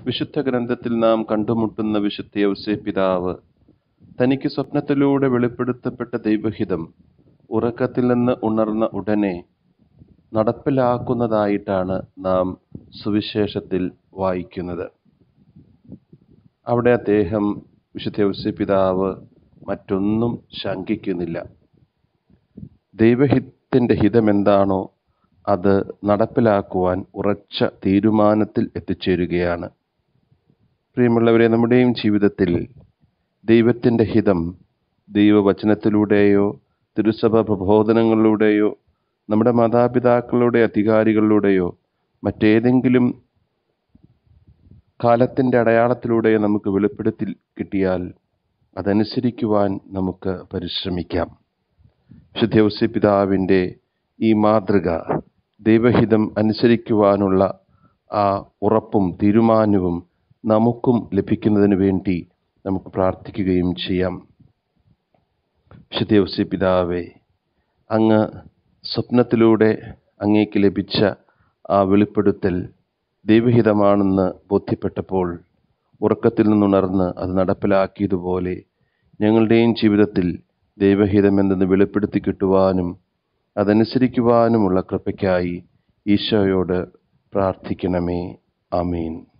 വിശുദ്ധ ഗ്രന്ഥത്തിൽ നാം കണ്ടുമുട്ടുന്ന വിശുദ്ധ യൗസേ പിതാവ് തനിക്ക് സ്വപ്നത്തിലൂടെ വെളിപ്പെടുത്തപ്പെട്ട ദൈവഹിതം ഉറക്കത്തിൽ നിന്ന് ഉണർന്ന ഉടനെ നടപ്പിലാക്കുന്നതായിട്ടാണ് നാം സുവിശേഷത്തിൽ വായിക്കുന്നത് അവിടെ അദ്ദേഹം വിശുദ്ധ യൗസേ പിതാവ് മറ്റൊന്നും ശങ്കിക്കുന്നില്ല ദൈവഹിതത്തിന്റെ ഹിതം എന്താണോ അത് നടപ്പിലാക്കുവാൻ ഉറച്ച തീരുമാനത്തിൽ എത്തിച്ചേരുകയാണ് പ്രിയമുള്ളവരെ നമ്മുടെയും ജീവിതത്തിൽ ദൈവത്തിൻ്റെ ഹിതം ദൈവവചനത്തിലൂടെയോ തിരുസഭ പ്രബോധനങ്ങളിലൂടെയോ നമ്മുടെ മാതാപിതാക്കളുടെ അധികാരികളിലൂടെയോ മറ്റേതെങ്കിലും കാലത്തിൻ്റെ അടയാളത്തിലൂടെയോ നമുക്ക് വെളിപ്പെടുത്തി കിട്ടിയാൽ അതനുസരിക്കുവാൻ നമുക്ക് പരിശ്രമിക്കാം വിശുദ്ധ പിതാവിൻ്റെ ഈ മാതൃക ദൈവഹിതം അനുസരിക്കുവാനുള്ള ആ ഉറപ്പും തീരുമാനവും നമുക്കും ലഭിക്കുന്നതിന് വേണ്ടി നമുക്ക് പ്രാർത്ഥിക്കുകയും ചെയ്യാം വിശുദ്ധ പിതാവേ അങ്ങ് സ്വപ്നത്തിലൂടെ അങ്ങേക്ക് ലഭിച്ച ആ വെളിപ്പെടുത്തൽ ദൈവഹിതമാണെന്ന് ബോധ്യപ്പെട്ടപ്പോൾ ഉറക്കത്തിൽ നിന്നുണർന്ന് അത് നടപ്പിലാക്കിയതുപോലെ ഞങ്ങളുടെയും ജീവിതത്തിൽ ദൈവഹിതം എന്തെന്ന് വെളിപ്പെടുത്തി കിട്ടുവാനും അതനുസരിക്കുവാനുമുള്ള കൃപയ്ക്കായി ഈശോയോട് പ്രാർത്ഥിക്കണമേ ആമീൻ